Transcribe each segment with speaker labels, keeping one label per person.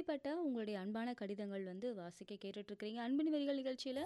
Speaker 1: இப்படிப்பட்ட உங்களுடைய அன்பான கடிதங்கள் வந்து வாசிக்க கேட்டுட்டு இருக்கிறீங்க அன்பின் வரிகள் நிகழ்ச்சியில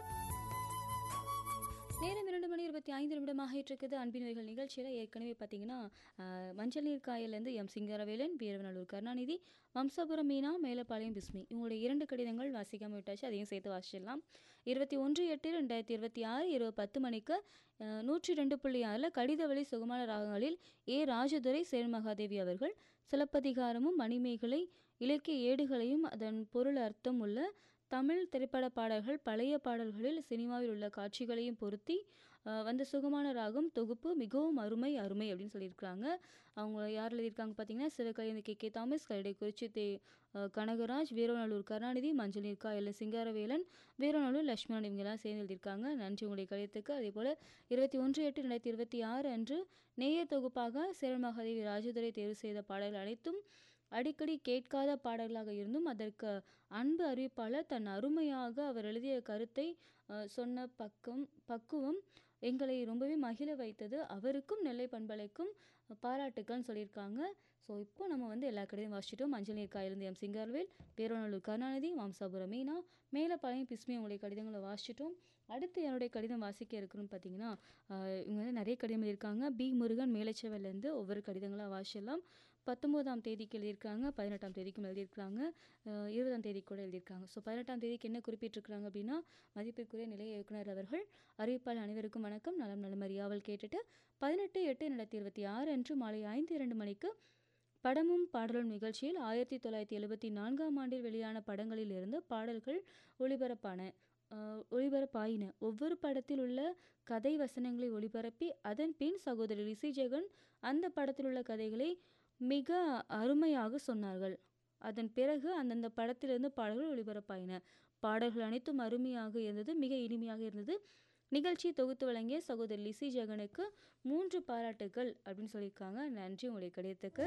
Speaker 1: நேரம் இரண்டு மணி இருபத்தி ஐந்து நிமிடமாக இருக்குது அன்பின் வரிகள் நிகழ்ச்சியில் ஏற்கனவே பார்த்தீங்கன்னா ஆஹ், மஞ்சள் நீர் காயிலேருந்து எம் சிங்கரவேலன் வீரவநல்லூர் கருணாநிதி வம்சாபுரம் மீனா மேலப்பாளையம் பிஸ்மி இவங்களுடைய இரண்டு கடிதங்கள் வாசிக்காம விட்டாச்சு அதையும் சேர்த்து வாசிச்சிடலாம் இருபத்தி ஒன்று எட்டு ரெண்டாயிரத்தி இருபத்தி ஆறு இரவு பத்து மணிக்கு ஆஹ், நூற்றி ரெண்டு புள்ளி ஆறில் கடித வழி சுகமான ராகங்களில் ஏ ராஜதுரை சேர்மகாதேவி அவர்கள் சிலப்பதிகாரமும் மணிமேகலை இலக்கிய ஏடுகளையும் அதன் பொருள் அர்த்தம் உள்ள தமிழ் திரைப்பட பாடல்கள் பழைய பாடல்களில் சினிமாவில் உள்ள காட்சிகளையும் பொருத்தி அஹ், வந்த சுகமான ராகம் தொகுப்பு மிகவும் அருமை அருமை அப்படின்னு சொல்லியிருக்கிறாங்க அவங்க யார் எழுதியிருக்காங்க பார்த்தீங்கன்னா சிவகலைந்து K K Thomas Karadaikurichi தே அஹ், கனகராஜ் வீரநல்லூர் கருணாநிதி மஞ்சள் நீர்க்கா எல் சிங்காரவேலன் வீரநல்லூர் லட்சுமணன் இவங்கெல்லாம் சேர்ந்து எழுதியிருக்காங்க நன்றி உங்களுடைய கடிதத்துக்கு அதே போல் இருபத்தி ஒன்று எட்டு ரெண்டாயிரத்தி இருபத்தி ஆறு அன்று நேயர் தொகுப்பாக சேரன் மகாதேவி ராஜதுரை தேர்வு செய்த பாடல்கள் அனைத்தும் அடிக்கடி கேட்காத பாடல்களாக இருந்தும் அதற்கு அன்பு அறிவிப்பாளர் தன் அருமையாக அவர் எழுதிய கருத்தை அஹ், சொன்ன பக்கம் பக்குவம் எங்களை ரொம்பவே மகிழ வைத்தது அவருக்கும் நெல்லை பண்பலைக்கும் பாராட்டுக்கள்னு சொல்லியிருக்காங்க ஸோ இப்போ நம்ம வந்து எல்லா கடையும் வாசிச்சிட்டோம் மஞ்சள் நீர் காயிலிருந்து எம் சிங்கார்வேல் பேரநல்லூர் கருணாநிதி மாம்சாபுரம் மீனா மேலப்பாளையம் பிஸ்மி உங்களுடைய கடிதங்களை வாசிச்சிட்டோம் அடுத்து என்னுடைய கடிதம் வாசிக்க இருக்குன்னு பார்த்தீங்கன்னா ஆஹ், இவங்க வந்து நிறைய கடிதம் எழுதியிருக்காங்க பி முருகன் மேலச்சவல்லேருந்து ஒவ்வொரு கடிதங்களாக வாசிடலாம் பத்தொம்போதாம் தேதிக்கு எழுதியிருக்காங்க பதினெட்டாம் தேதிக்கும் எழுதியிருக்காங்க அஹ் இருபதாம் தேதி கூட எழுதியிருக்காங்க ஸோ பதினெட்டாம் தேதிக்கு என்ன குறிப்பிட்டிருக்கிறாங்க அப்படின்னா மதிப்பிற்குரிய நிலைய இயக்குனர் அவர்கள் அறிவிப்பாளர் அனைவருக்கும் வணக்கம் நலம் நலமறியாவல் கேட்டுட்டு பதினெட்டு எட்டு ரெண்டாயிரத்தி இருபத்தி ஆறு அன்று மாலை ஐந்து இரண்டு மணிக்கு படமும் பாடலும் நிகழ்ச்சியில் ஆயிரத்தி தொள்ளாயிரத்தி எழுபத்தி நான்காம் ஆண்டில் வெளியான படங்களில் இருந்து பாடல்கள் ஒளிபரப்பான அஹ், ஒளிபரப்பாயின ஒவ்வொரு படத்தில் உள்ள கதை வசனங்களை ஒளிபரப்பி அதன் பின் சகோதரி ரிஷி ஜெகன் அந்த படத்தில் உள்ள கதைகளை மிக அருமையாக சொன்னார்கள் அதன் பிறகு அந்தந்த படத்திலிருந்து பாடல்கள் ஒளிபரப்பாயின பாடல்கள் அனைத்தும் அருமையாக இருந்தது மிக இனிமையாக இருந்தது நிகழ்ச்சியை தொகுத்து வழங்கிய சகோதரி லிசி ஜெகனுக்கு மூன்று பாராட்டுகள் அப்படின்னு சொல்லியிருக்காங்க நன்றி உங்களுடைய கடிதத்துக்கு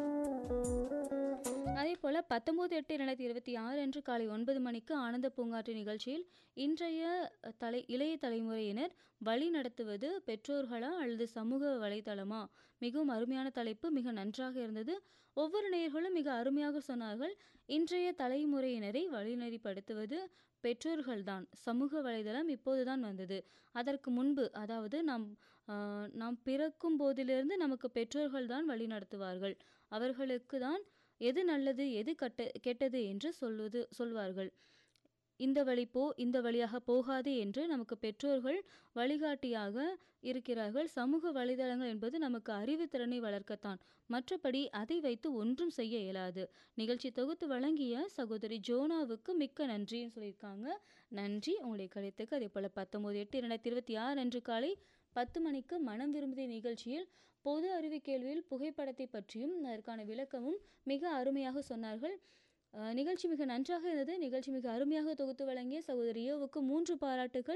Speaker 1: அதே போல் பத்தொம்போது எட்டு ரெண்டாயிரத்தி இருபத்தி ஆறு அன்று காலை ஒன்பது மணிக்கு ஆனந்த பூங்காற்று நிகழ்ச்சியில் இன்றைய தலை இளைய தலைமுறையினர் வழி நடத்துவது பெற்றோர்களா அல்லது சமூக வலைதளமா மிகவும் அருமையான தலைப்பு மிக நன்றாக இருந்தது ஒவ்வொரு நேயர்களும் மிக அருமையாக சொன்னார்கள் இன்றைய தலைமுறையினரை வழிநெறிப்படுத்துவது பெற்றோர்கள்தான் சமூக வலைதளம் இப்போதுதான் வந்தது அதற்கு முன்பு அதாவது நாம் ஆஹ், நாம் பிறக்கும் போதிலிருந்து நமக்கு பெற்றோர்கள் தான் வழி நடத்துவார்கள் அவர்களுக்கு தான் எது நல்லது எது கட்ட கெட்டது என்று சொல்வது சொல்வார்கள் இந்த வழி போ இந்த வழியாக போகாது என்று நமக்கு பெற்றோர்கள் வழிகாட்டியாக இருக்கிறார்கள் சமூக வலைதளங்கள் என்பது நமக்கு அறிவுத்திறனை வளர்க்கத்தான் மற்றபடி அதை வைத்து ஒன்றும் செய்ய இயலாது நிகழ்ச்சி தொகுத்து வழங்கிய சகோதரி ஜோனாவுக்கு மிக்க நன்றின்னு சொல்லியிருக்காங்க நன்றி உங்களுடைய கருத்துக்கு அதே போல் பத்தொம்போது எட்டு இரண்டாயிரத்தி இருபத்தி ஆறு அன்று காலை பத்து மணிக்கு மனம் விரும்பிய நிகழ்ச்சியில் பொது அறிவு கேள்வியில் புகைப்படத்தை பற்றியும் அதற்கான விளக்கமும் மிக அருமையாக சொன்னார்கள் அஹ், நிகழ்ச்சி மிக நன்றாக இருந்தது நிகழ்ச்சி மிக அருமையாக தொகுத்து வழங்கிய சகோதரி யோவுக்கு மூன்று பாராட்டுகள்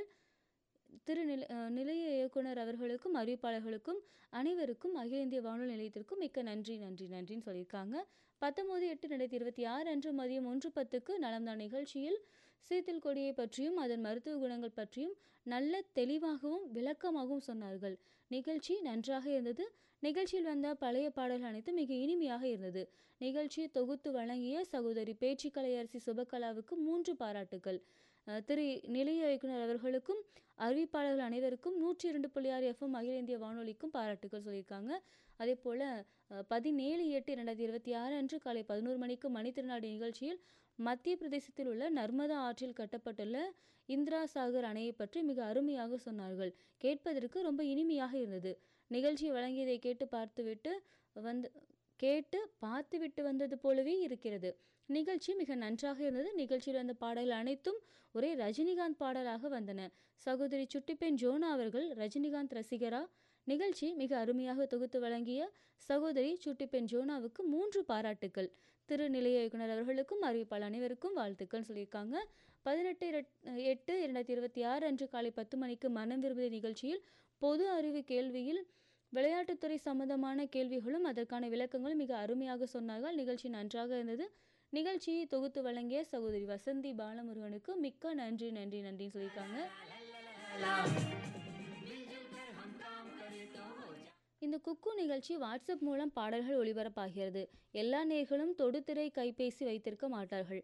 Speaker 1: திரு நில அஹ், நிலைய இயக்குனர் அவர்களுக்கும் அறிவிப்பாளர்களுக்கும் அனைவருக்கும் அகில இந்திய வானொலி நிலையத்திற்கும் மிக்க நன்றி நன்றி நன்றின்னு சொல்லியிருக்காங்க பத்தொம்போது எட்டு ரெண்டாயிரத்தி இருபத்தி ஆறு அன்று மதியம் ஒன்று பத்துக்கு நலம்தான் நிகழ்ச்சியில் சீத்தில் கொடியை பற்றியும் அதன் மருத்துவ குணங்கள் பற்றியும் நல்ல தெளிவாகவும் விளக்கமாகவும் சொன்னார்கள் நிகழ்ச்சி நன்றாக இருந்தது நிகழ்ச்சியில் வந்த பழைய பாடல்கள் அனைத்தும் மிக இனிமையாக இருந்தது நிகழ்ச்சியை தொகுத்து வழங்கிய சகோதரி பேச்சுக்கலையரசி சுபகலாவுக்கு மூன்று பாராட்டுகள் அஹ், திரு நிலைய இயக்குனர் அவர்களுக்கும் அறிவிப்பாளர்கள் அனைவருக்கும் நூற்றி இரண்டு புள்ளி ஆறு எஃப்எம் அகில இந்திய வானொலிக்கும் பாராட்டுகள் சொல்லியிருக்காங்க அதே போல் பதினேழு எட்டு இரண்டாயிரத்தி இருபத்தி ஆறு அன்று காலை பதினோரு மணிக்கு மணித்திருநாடு நிகழ்ச்சியில் மத்திய பிரதேசத்தில் உள்ள நர்மதா ஆற்றில் கட்டப்பட்டுள்ள இந்திரா சாகர் அணையை பற்றி மிக அருமையாக சொன்னார்கள் கேட்பதற்கு ரொம்ப இனிமையாக இருந்தது நிகழ்ச்சி வழங்கியதை கேட்டு பார்த்துவிட்டு வந்து கேட்டு பார்த்துவிட்டு வந்தது போலவே இருக்கிறது நிகழ்ச்சி மிக நன்றாக இருந்தது நிகழ்ச்சியில் வந்த பாடல்கள் அனைத்தும் ஒரே ரஜினிகாந்த் பாடலாக வந்தன சகோதரி சுட்டிப்பெண் ஜோனா அவர்கள் ரஜினிகாந்த் ரசிகரா நிகழ்ச்சி மிக அருமையாக தொகுத்து வழங்கிய சகோதரி சுட்டிப்பெண் ஜோனாவுக்கு மூன்று பாராட்டுக்கள் திரு நிலைய இயக்குனர் அவர்களுக்கும் அறிவிப்பாளர் அனைவருக்கும் வாழ்த்துக்கள் சொல்லியிருக்காங்க பதினெட்டு எட்டு இரண்டாயிரத்தி இருபத்தி ஆறு அன்று காலை பத்து மணிக்கு மனம் விரும்பிய நிகழ்ச்சியில் பொது அறிவு கேள்வியில் விளையாட்டுத்துறை சம்பந்தமான கேள்விகளும் அதற்கான விளக்கங்களும் மிக அருமையாக சொன்னார்கள் நிகழ்ச்சி நன்றாக இருந்தது நிகழ்ச்சியை தொகுத்து வழங்கிய சகோதரி வசந்தி பாலமுருகனுக்கு மிக்க நன்றி நன்றி நன்றின்னு சொல்லியிருக்காங்க இந்த குக்கு நிகழ்ச்சி வாட்ஸ்அப் மூலம் பாடல்கள் ஒளிபரப்பாகிறது எல்லா நேர்களும் தொடுதிரை கைபேசி வைத்திருக்க மாட்டார்கள்